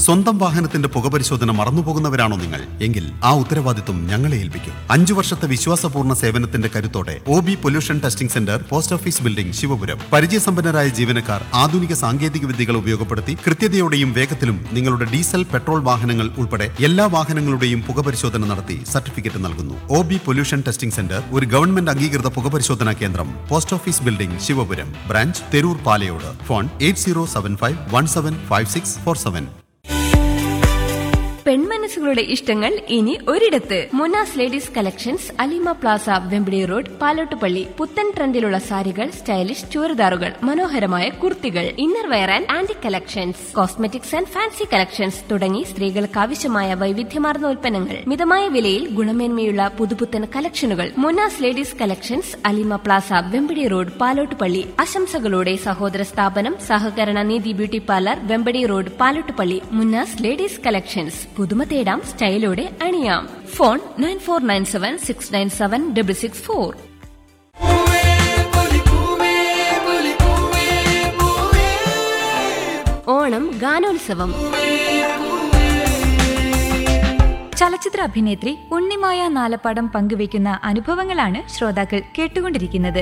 സ്വന്തം വാഹനത്തിന്റെ പുകപരിശോധന മറന്നുപോകുന്നവരാണോ നിങ്ങൾ എങ്കിൽ ആ ഉത്തരവാദിത്വം ഞങ്ങളെ ഏൽപ്പിക്കും അഞ്ചു വർഷത്തെ വിശ്വാസപൂർണ്ണ സേവനത്തിന്റെ കരുത്തോടെ O B pollution testing centre post office building Sivapuram പരിചയസമ്പന്നരായ ജീവനക്കാർ ആധുനിക സാങ്കേതിക വിദ്യകൾ ഉപയോഗപ്പെടുത്തി കൃത്യതയോടെയും വേഗത്തിലും നിങ്ങളുടെ ഡീസൽ പെട്രോൾ വാഹനങ്ങൾ ഉൾപ്പെടെ എല്ലാ വാഹനങ്ങളുടെയും പുകപരിശോധന നടത്തി സർട്ടിഫിക്കറ്റ് നൽകുന്നു O B pollution testing centre ഒരു ഗവൺമെന്റ് അംഗീകൃത പുകപരിശോധനാ കേന്ദ്രം post office building Sivapuram branch Theroor Palayode phone eight zero seven five one seven five six four seven പെൺമനസ്സുകളുടെ ഇഷ്ടങ്ങൾ ഇനി ഒരിടത്ത് Munas ladies collections Alima plaza Vembidi road Palottupalli പുത്തൻ ട്രെൻഡിലുള്ള സാരികൾ സ്റ്റൈലിഷ് ചുരിദാറുകൾ മനോഹരമായ കുർത്തികൾ inner wear and anti collections cosmetics and fancy collections തുടങ്ങി സ്ത്രീകൾക്ക് ആവശ്യമായ വൈവിധ്യമാർന്ന ഉൽപ്പന്നങ്ങൾ മിതമായ വിലയിൽ ഗുണമേന്മയുള്ള പുതുപുത്തൻ കളക്ഷനുകൾ മുനാസ് ladies collections Alima plaza Vembadi road Palottupalli ആശംസകളോടെ സഹോദര സ്ഥാപനം സഹകരണ നീതി beauty parlour Vembadi road Palottupalli Munnas ladies collections പുതുമ തേടാം സ്റ്റൈലോടെ അണിയാം phone nine four nine seven six nine seven double six four Onam ഗാനോത്സവം ചലച്ചിത്ര അഭിനേത്രി ഉണ്ണിമായ നാലപ്പാടം പങ്കുവയ്ക്കുന്ന അനുഭവങ്ങളാണ് ശ്രോതാക്കൾ കേട്ടുകൊണ്ടിരിക്കുന്നത്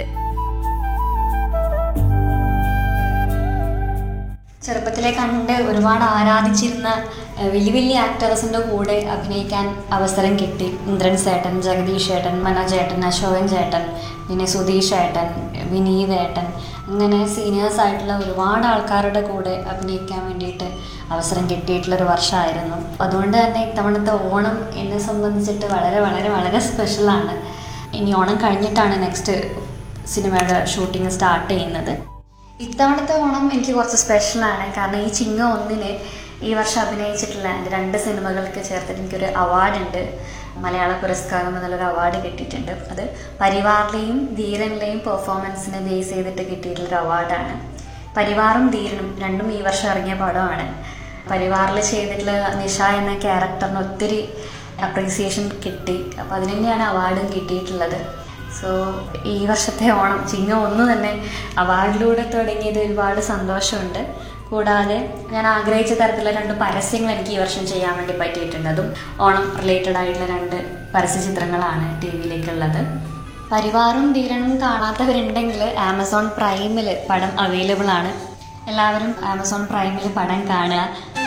ചെറുപ്പത്തിലെ കണ്ട് ഒരുപാട് ആരാധിച്ചിരുന്ന ഏഹ്, വലിയ വലിയ ആക്ടേഴ്സിൻ്റെ കൂടെ അഭിനയിക്കാൻ അവസരം കിട്ടി ഇന്ദ്രൻ ചേട്ടൻ ജഗദീഷ് ചേട്ടൻ മനോജ് ചേട്ടൻ അശോകൻ ചേട്ടൻ പിന്നെ സുധീഷ് ചേട്ടൻ വിനീത് ഏട്ടൻ അങ്ങനെ സീനിയേഴ്സ് ആയിട്ടുള്ള ഒരുപാട് ആൾക്കാരുടെ കൂടെ അഭിനയിക്കാൻ വേണ്ടിയിട്ട് അവസരം കിട്ടിയിട്ടുള്ളൊരു വർഷമായിരുന്നു അതുകൊണ്ട് തന്നെ ഇത്തവണത്തെ ഓണം എന്നെ സംബന്ധിച്ചിട്ട് വളരെ വളരെ വളരെ സ്പെഷ്യലാണ് ഇനി ഓണം കഴിഞ്ഞിട്ടാണ് നെക്സ്റ്റ് സിനിമയുടെ ഷൂട്ടിംഗ് സ്റ്റാർട്ട് ചെയ്യുന്നത് ഇത്തവണത്തെ ഓണം എനിക്ക് കുറച്ച് സ്പെഷ്യലാണ് കാരണം ഈ ചിങ്ങ ഒന്നിന് ഈ വർഷം അഭിനയിച്ചിട്ടുള്ള എൻ്റെ രണ്ട് സിനിമകൾക്ക് ചേർത്തിട്ട് എനിക്കൊരു അവാർഡുണ്ട് മലയാള പുരസ്കാരം എന്നുള്ളൊരു അവാർഡ് കിട്ടിയിട്ടുണ്ട് അത് പരിവാറിലെയും ധീരനിലെയും പെർഫോമൻസിനെ ബേസ് ചെയ്തിട്ട് കിട്ടിയിട്ടുള്ളൊരു അവാർഡാണ് പരിവാറും ധീരനും രണ്ടും ഈ വർഷം ഇറങ്ങിയ പടമാണ് പരിവാറിൽ ചെയ്തിട്ടുള്ള നിഷ എന്ന ക്യാരക്ടറിന് ഒത്തിരി അപ്രീസിയേഷൻ കിട്ടി അപ്പോൾ അതിന് തന്നെയാണ് അവാർഡും കിട്ടിയിട്ടുള്ളത് സോ ഈ വർഷത്തെ ഓണം ചിങ്ങം ഒന്ന് തന്നെ അവാർഡിലൂടെ തുടങ്ങിയത് ഒരുപാട് സന്തോഷമുണ്ട് കൂടാതെ ഞാൻ ആഗ്രഹിച്ച തരത്തിലുള്ള രണ്ട് പരസ്യങ്ങൾ എനിക്ക് ഈ വർഷം ചെയ്യാൻ വേണ്ടി പറ്റിയിട്ടുണ്ട് അതും ഓണം റിലേറ്റഡ് ആയിട്ടുള്ള രണ്ട് പരസ്യ ചിത്രങ്ങളാണ് ടി വിയിലേക്കുള്ളത് പരിവാറും ധീരനും കാണാത്തവരുണ്ടെങ്കിൽ ആമസോൺ പ്രൈമിൽ പടം അവൈലബിൾ ആണ് എല്ലാവരും ആമസോൺ പ്രൈമിൽ പടം കാണുക